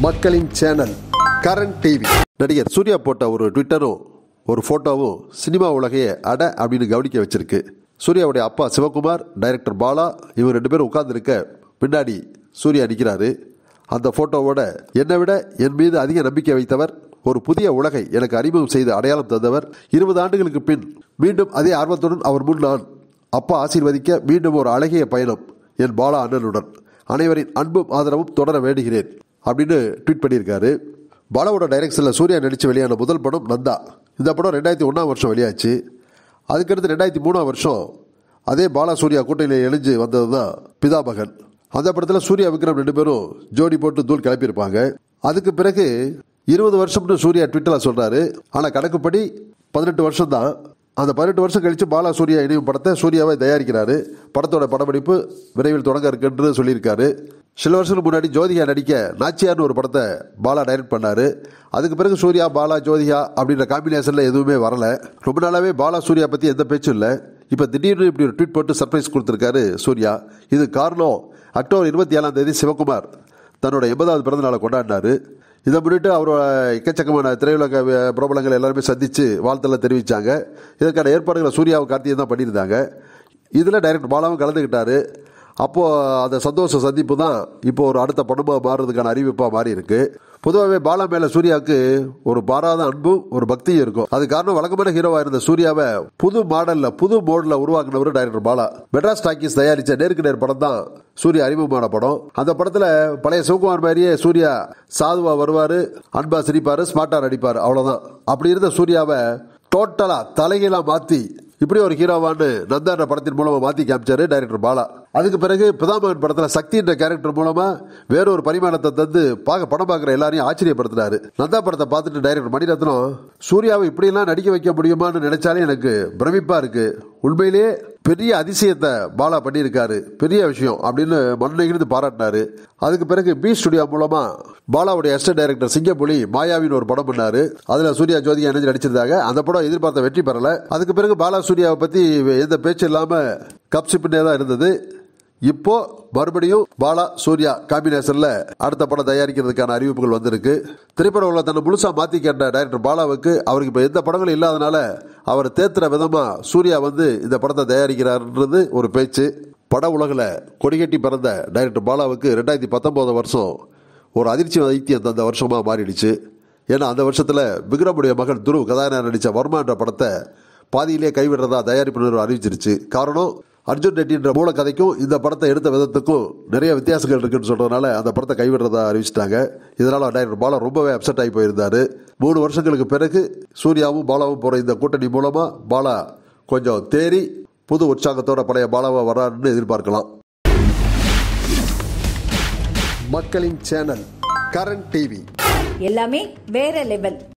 மக்களின் channel Karan TV நடிகர் சூர்யா போட்ட ஒரு ட்விட்டரும் ஒரு ஃபோட்டோவும் சினிமா உலகையே அட அப்படின்னு கவனிக்க வச்சிருக்கு சூர்யாவுடைய அப்பா சிவகுமார் டைரக்டர் பாலா இவங்க ரெண்டு பேரும் உட்கார்ந்துருக்க பின்னாடி சூர்யா நிற்கிறாரு அந்த ஃபோட்டோவோட என்னை விட என் மீது அதிக நம்பிக்கை வைத்தவர் ஒரு புதிய உலகை எனக்கு அறிமுகம் செய்து அடையாளம் தந்தவர் இருபது ஆண்டுகளுக்கு பின் மீண்டும் அதே ஆர்வத்துடன் அவர் முன் நான் அப்பா ஆசீர்வதிக்க மீண்டும் ஒரு அழகிய பயணம் என் பாலா அண்ணனுடன் அனைவரின் அன்பும் ஆதரவும் தொடர வேண்டுகிறேன் அப்படின்னு ட்வீட் பண்ணியிருக்காரு பாலாவோட டைரக்ஷனில் சூர்யா நடித்து வெளியான முதல் படம் நந்தா இந்த படம் ரெண்டாயிரத்தி ஒன்றாம் வருஷம் வெளியாச்சு அதுக்கடுத்து ரெண்டாயிரத்தி மூணாம் வருஷம் அதே பாலா சூர்யா கூட்டணியில் இணைஞ்சு வந்தது தான் பிதாமகன் அந்த படத்தில் சூர்யா விக்ரம் ரெண்டு பேரும் ஜோடி போட்டு தூள் கிளப்பியிருப்பாங்க அதுக்கு பிறகு இருபது வருஷம்னு சூர்யா ட்விட்டரில் சொல்கிறாரு ஆனால் கணக்குப்படி பதினெட்டு வருஷம் தான் அந்த பதினெட்டு வருஷம் கழித்து பாலா சூர்யா இணையும் படத்தை சூர்யாவை தயாரிக்கிறாரு படத்தோட படப்பிடிப்பு விரைவில் தொடங்க இருக்குன்னு சொல்லியிருக்காரு சில வருஷத்துக்கு முன்னாடி ஜோதிகா நடிக்க நாச்சியார்னு ஒரு படத்தை பாலா டைரக்ட் பண்ணாரு அதுக்கு பிறகு சூர்யா பாலா ஜோதிகா அப்படின்ற காம்பினேஷனில் எதுவுமே வரல ரொம்ப நாளாவே பாலா சூர்யா பற்றி எந்த பேச்சும் இல்லை இப்போ திடீர்னு இப்படி ஒரு ட்வீட் போட்டு சர்ப்ரைஸ் கொடுத்துருக்காரு சூர்யா இது காரணம் அக்டோபர் இருபத்தி ஏழாம் தேதி சிவகுமார் தன்னோட எண்பதாவது பிறந்த நாளை கொண்டாடினாரு இதை முன்னிட்டு அவர் எக்கச்சக்கமான திரையுலக அஹ், பிரபலங்கள் எல்லாருமே சந்தித்து வாழ்த்தெல்லாம் தெரிவித்தாங்க இதற்கான ஏற்பாடுகளை சூர்யாவும் கார்த்தியும் தான் பண்ணியிருந்தாங்க இதில் டைரக்டர் பாலாவும் கலந்துக்கிட்டாரு அப்போது அந்த சந்தோஷ சந்திப்பு தான் இப்போ ஒரு அடுத்த படமாக மாறுறதுக்கான அறிவிப்பாக மாறி இருக்கு பொதுவாகவே பாலா மேலே சூர்யாவுக்கு ஒரு பாராத அன்பும் ஒரு பக்தியும் இருக்கும் அது காரணம் வழக்கமான ஹீரோவாக இருந்த சூர்யாவை புது மாடலில் புது மோடில் உருவாக்குனவர் டைரக்டர் பாலா மெட்ராஸ் டாக்கீஸ் தயாரித்த நேருக்கு நேர் படம் தான் சூர்யா அறிமுகமான படம் அந்த படத்தில் பழைய சிவகுமார் மாதிரியே சூர்யா சாதுவா வருவார் அன்பா சிரிப்பார் ஸ்மார்ட்டாக நடிப்பார் அவ்வளோதான் அப்படி இருந்த சூர்யாவை டோட்டலா தலைகீழா மாத்தி இப்படி ஒரு ஹீரோவான்னு நந்தான்ற படத்தின் மூலமா மாத்தி காமிச்சாரு டைரக்டர் பாலா அதுக்கு பிறகு பிதாமகன் படத்துல சக்தின்ற கேரக்டர் மூலமா வேறொரு பரிமாணத்தை தந்து பார்க்க படம் பார்க்குற எல்லாரையும் ஆச்சரியப்படுத்தினாரு நந்தா படத்தை பார்த்துட்டு டைரக்டர் மணிரத்னம் சூர்யாவை இப்படியெல்லாம் நடிக்க வைக்க முடியுமான்னு நினைச்சாலே எனக்கு பிரமிப்பா இருக்கு உண்மையிலேயே பெரிய அதிசயத்தை பாலா பண்ணியிருக்காரு பெரிய விஷயம் அப்படின்னு மண்ணைகிருந்து பாராட்டினாரு அதுக்கு பிறகு பி ஸ்டுடியோ மூலமா பாலாவுடைய அசிஸ்டன்ட் டைரக்டர் சிங்கப்புலி மாயாவின்னு ஒரு படம் பண்ணாரு அதுல சூர்யா ஜோதிகா இணைஞ்சு நடிச்சிருந்தாங்க அந்த படம் எதிர்பார்த்த வெற்றி பெறல அதுக்கு பிறகு பாலா சூர்யாவை பத்தி எந்த பேச்சு இல்லாம கப்சிப்பின்னே தான் இருந்தது இப்போ மறுபடியும் பாலா சூர்யா காம்பினேஷன்ல அடுத்த படம் தயாரிக்கிறதுக்கான அறிவிப்புகள் வந்திருக்கு திரைப்பட உள்ள தன்னை முழுசா மாத்தி கேட்ட டைரக்டர் பாலாவுக்கு அவருக்கு இப்ப எந்த படங்களும் இல்லாதனால அவர் தேத்துற விதமா சூர்யா வந்து இந்த படத்தை தயாரிக்கிறார்ன்றது ஒரு பேச்சு பட உலகில் கொடிகட்டி பிறந்த டைரக்டர் பாலாவுக்கு ரெண்டாயிரத்தி பத்தொன்பது வருஷம் ஒரு அதிர்ச்சி வைத்தியம் தந்த வருஷமா மாறிடுச்சு ஏன்னா அந்த வருஷத்துல விக்ரமுடைய மகன் துருவ் கதாநாயகன் நடிச்ச வர்மா என்ற படத்தை பாதியிலே கைவிடுறதா தயாரிப்பு நிறுவனம் அறிவிச்சிருச்சு காரணம் அர்ஜுன் ரெட்டின்ற மூல கதைக்கும் இந்த படத்தை எடுத்த விதத்துக்கும் நிறைய வித்தியாசங்கள் இருக்குன்னு சொல்றதுனால அந்த படத்தை கைவிடுறதா அறிவிச்சிட்டாங்க இதனால டைரக்டர் பாலா ரொம்பவே அப்செட் ஆகி போயிருந்தாரு மூணு வருஷங்களுக்கு பிறகு சூர்யாவும் பாலாவும் போற இந்த கூட்டணி மூலமா பாலா கொஞ்சம் தேறி புது உற்சாகத்தோட பழைய பாலாவா வரான்னு எதிர்பார்க்கலாம் மக்களின் சேனல் கரண் டிவி எல்லாமே வேற லெவல்